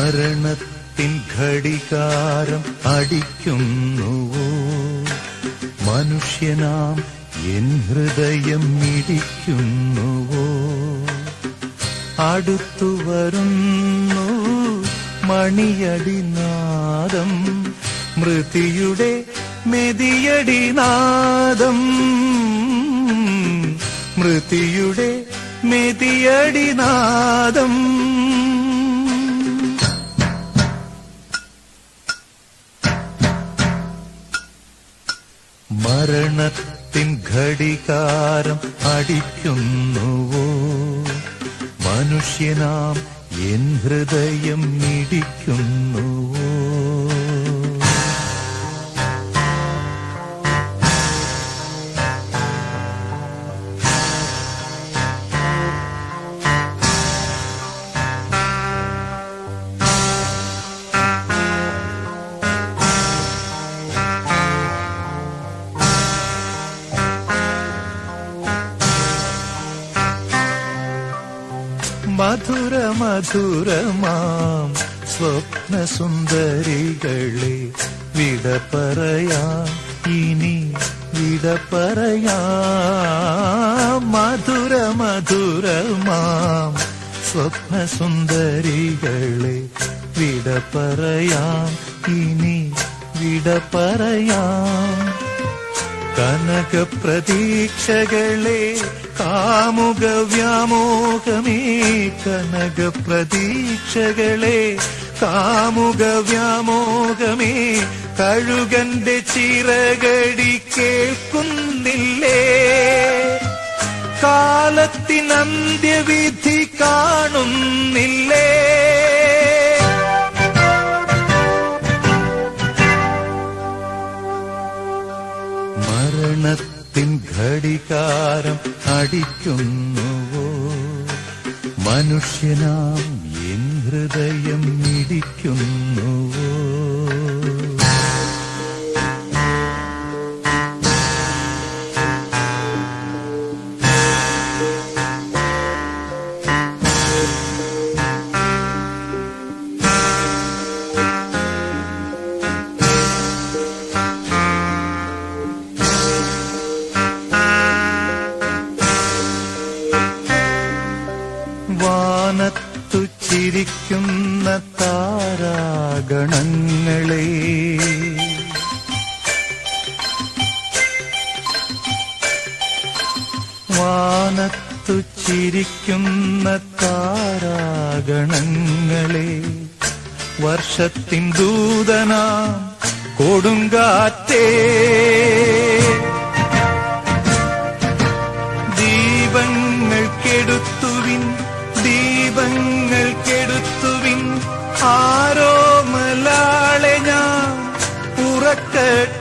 മരണത്തിൻ ഘടികാരം അടിക്കുന്നുവോ മനുഷ്യനാം എൻ ഹൃദയം മിടിക്കുന്നുവോ അടുത്തു വരുന്നു മണിയടിനാദം മൃതിയുടെ മെതിയടിനാദം മൃതിയുടെ മെതിയടിനാദം മരണത്തിൻ ഘടികാരം അടിക്കുന്നുവോ മനുഷ്യനാം എൻ ഹൃദയം മിടിക്കുന്നുവോ മധുര മധുരമാം സ്വപ്ന സുന്ദരികളെ വിട പറയാം ഇനി വിട പറയാം മധുര മധുരമാം സ്വപ്ന സുന്ദരികളെ വിട പറയാം ഇനി വിട പറയാം കനക പ്രതീക്ഷകളെ കാമുക വ്യാമോഹമേ കനക പ്രതീക്ഷകളെ കാമുക വ്യാമോഹമേ കഴുകന്റെ ചിറകടി കേൾക്കുന്നില്ലേ കാലത്തിനന്ത്യവിധി കാണുന്നില്ലേ മരണത്തിൻ ഘടികാരം അടിക്കുന്നുവോ മനുഷ്യനാം എൻ ഹൃദയം മിടിക്കുന്നുവോ വാനത്തു ചിരിക്കുന്ന താരാഗണങ്ങളെ വാനത്തു ചിരിക്കുന്ന താരാഗണങ്ങളെ വർഷത്തിൻ ദൂതനാം കൊടുങ്കാറ്റേ ദീപങ്ങൾ കെടുത്തുവിൻ ദീപങ്ങൾ കെടുത്തുവിൻ ആരോ മലാളെ ഞാൻ ഉറക്കട്ടെ